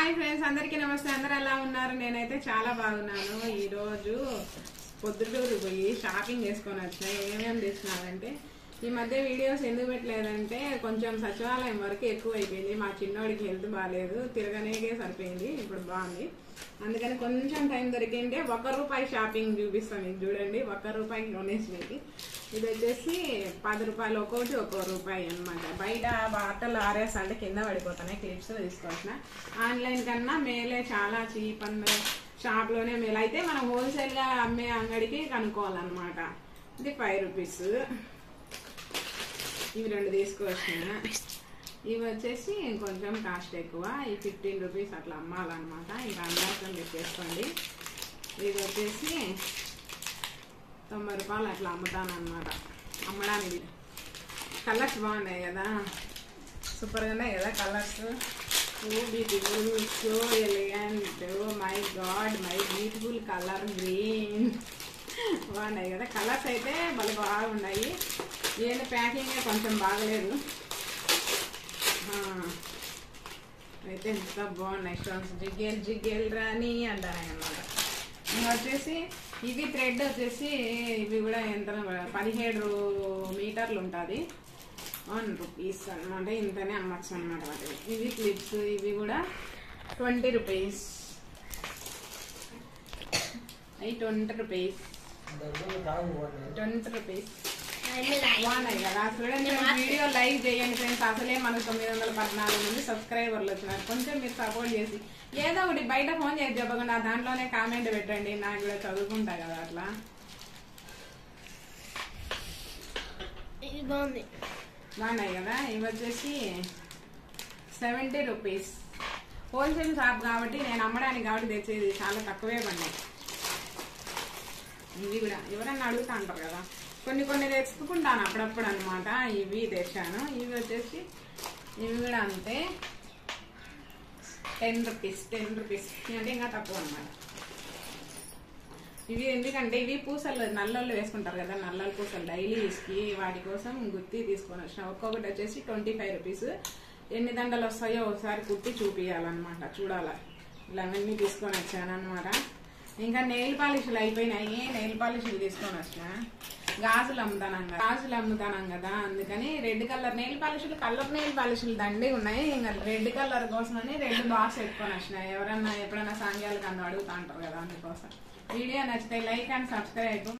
hi friends అందరికీ నమస్తే అందరు ఎలా ఉన్నారు నేనైతే చాలా బాగున్నాను ఈ రోజు పొద్దుటూరు పోయి షాపింగ్ చేసుకొని వచ్చిన ఏమేమి తీసుకున్నానంటే ఈ మధ్య వీడియోస్ ఎందుకు పెట్టలేదంటే కొంచెం సచివాలయం వరకు ఎక్కువ అయిపోయింది మా చిన్నోడికి హెల్త్ బాగాలేదు తిరగనేకే సరిపోయింది ఇప్పుడు బాగుంది అందుకని కొంచెం టైం దొరికింటే ఒక రూపాయి షాపింగ్ చూపిస్తాను మీకు చూడండి ఒక రూపాయికి కొనేసినవి ఇది వచ్చేసి పది రూపాయలు ఒక్కొక్కటి ఒక్కో రూపాయి అన్నమాట బయట బట్టలు ఆరేసి అంటే కింద పడిపోతున్నాయి క్లిప్స్ తీసుకోవాల్సిన ఆన్లైన్ కన్నా మేలే చాలా చీప్ అండ్ షాప్లోనే మేలు అయితే మనం హోల్సేల్గా అమ్మే అంగడికి కనుక్కోవాలన్నమాట ఇది ఫైవ్ రూపీస్ ఇవి రెండు తీసుకొచ్చిన ఇవి వచ్చేసి కొంచెం కాస్ట్ ఎక్కువ ఈ ఫిఫ్టీన్ రూపీస్ అట్లా అమ్మాలన్నమాట ఇక అందరికీ పెట్టేసుకోండి ఇది వచ్చేసి తొంభై రూపాయలు అట్లా అమ్ముతాను అనమాట అమ్మడానికి కలర్స్ బాగున్నాయి కదా సూపర్గా ఉన్నాయి కదా colours beautiful so elegant my god my beautiful colour green బాగున్నాయి కదా కలర్స్ అయితే భలే బాగున్నాయి ఏంటి ప్యాకింగ్ కొంచెం బాగలేదు ఆ, అయితే ఎంత బాగున్నాయి స్టోన్స్ జిగ్గేల్ జిగ్గేల్ రాని అంటారు అన్నమాట ఇంకా వచ్చేసి ఇవి థ్రెడ్ వచ్చేసి ఇవి కూడా ఎంత పదిహేడు మీటర్లు ఉంటుంది వన్ రూపీస్ అనమాట ఇంతనే అమ్మచ్చు అనమాట వాటిని ఇవి క్లిప్స్ ఇవి కూడా ట్వంటీ రూపీస్ అవి ట్వంటీ రూపీస్ ట్వంటీ రూపీస్ బాగున్నాయి కదా చూడండి వీడియో లైక్ చేయండి ఫ్రెండ్స్ అసలే మనకు తొమ్మిది వందల పద్నాలుగు మంది సబ్స్క్రైబర్లు వచ్చినారు కొంచెం మీరు సపోర్ట్ చేసి ఏదో ఒకటి బయట ఫోన్ చేసి చెప్పకుండా దాంట్లోనే కామెంట్ పెట్టండి నాకు కూడా చదువుకుంటా కదా అట్లా ఇది బాగుంది బాగున్నాయి కదా ఇవి వచ్చేసి సెవెంటీ రూపీస్ హోల్సేల్ షాప్ కాబట్టి నేను అమ్మడానికి కాబట్టి తెచ్చేది చాలా తక్కువే పడినాయి ఇవి కూడా ఎవరన్నా అడుగుతా అంటారు కదా కొన్ని కొన్ని తెచ్చుకుంటాను అప్పుడప్పుడు అనమాట ఇవి తెచ్చాను ఇవి వచ్చేసి ఇవి కూడా అంతే టెన్ రూపీస్ టెన్ రూపీస్ అంటే ఇంకా తక్కువ అనమాట ఇవి ఎందుకంటే ఇవి పూసలు నల్లళ్ళు వేసుకుంటారు కదా నల్లల పూసలు డైలీ యూస్కి వాటి కోసం గుత్తి తీసుకొని వచ్చిన ఒక్కొక్కటి వచ్చేసి ట్వంటీ ఫైవ్ రూపీస్ ఎన్ని దండలు వస్తాయో ఒకసారి కుట్టి చూపించాలన్నమాట చూడాల ఇలా అన్నీ తీసుకొని వచ్చాను అనమాట ఇంకా నెయిల్ పాలిష్లు అయిపోయినాయి నెయిల్ పాలిష్లు తీసుకొని వచ్చిన గాజులు అమ్ముతానం కదా గాజులు అమ్ముతానం కదా అందుకని రెడ్ కలర్ నెయిల్ పాలిష్లు కలర్ నెయిల్ పాలిష్లు దండి ఉన్నాయి ఇంకా రెడ్ కలర్ కోసమని రెడ్ బాక్స్ పెట్టుకొని వచ్చిన ఎవరన్నా ఎప్పుడైనా సాంగ్యాలకు అందరూ అడుగుతా అంటారు కదా అందుకోసం వీడియో నచ్చితే లైక్ అండ్ సబ్స్క్రైబ్